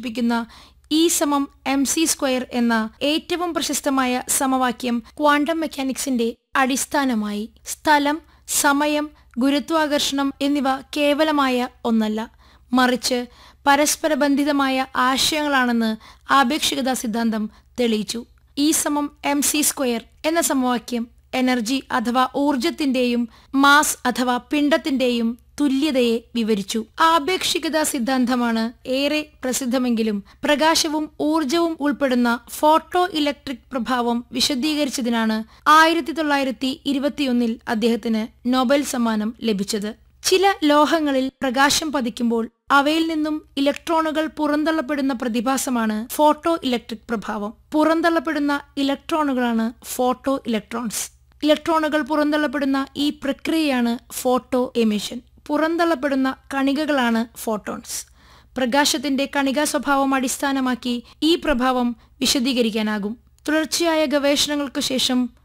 സൂചിപ്പിക്കുന്ന ഇ സമം M C square എന്ന ഏറ്റവും പ്രശസ്തമായ സമവാക്യം ക്വാണ്ടം മെക്കാനിക്സിന്റെ അടിസ്ഥാനമായി സ്ഥലം സമയം ഗുരുത്വാകർഷണം എന്നിവ കേവലമായ ഒന്നല്ല മറിച്ച് പരസ്പരബന്ധിതമായ ആശയങ്ങളാണെന്ന് ആപേക്ഷികതാ സിദ്ധാന്തം തെളിയിച്ചു ഇ സമം എം സി സ്ക്വയർ എന്ന സമവാക്യം എനർജി അഥവാ ഊർജത്തിന്റെയും മാസ് അഥവാ പിണ്ഡത്തിന്റെയും തുല്യതയെ വിവരിച്ചു ആപേക്ഷികതാ സിദ്ധാന്തമാണ് ഏറെ പ്രസിദ്ധമെങ്കിലും പ്രകാശവും ഊർജവും ഉൾപ്പെടുന്ന ഫോട്ടോ ഇലക്ട്രിക് പ്രഭാവം വിശദീകരിച്ചതിനാണ് ആയിരത്തി തൊള്ളായിരത്തി ഇരുപത്തിയൊന്നിൽ അദ്ദേഹത്തിന് നൊബേൽ സമ്മാനം ലഭിച്ചത് ചില ലോഹങ്ങളിൽ പ്രകാശം പതിക്കുമ്പോൾ അവയിൽ നിന്നും ഇലക്ട്രോണുകൾ പുറന്തള്ളപ്പെടുന്ന പ്രതിഭാസമാണ് ഫോട്ടോ ഇലക്ട്രിക് പ്രഭാവം പുറന്തള്ളപ്പെടുന്ന ഇലക്ട്രോണുകളാണ് ഫോട്ടോ ഇലക്ട്രോൺസ് ഇലക്ട്രോണുകൾ പുറന്തള്ളപ്പെടുന്ന ഈ പ്രക്രിയയാണ് ഫോട്ടോ എമിഷൻ പുറന്തള്ളപ്പെടുന്ന കണികകളാണ് ഫോട്ടോൺസ് പ്രകാശത്തിന്റെ കണികാ സ്വഭാവം അടിസ്ഥാനമാക്കി ഈ പ്രഭാവം വിശദീകരിക്കാനാകും തുടർച്ചയായ ഗവേഷണങ്ങൾക്ക് ശേഷം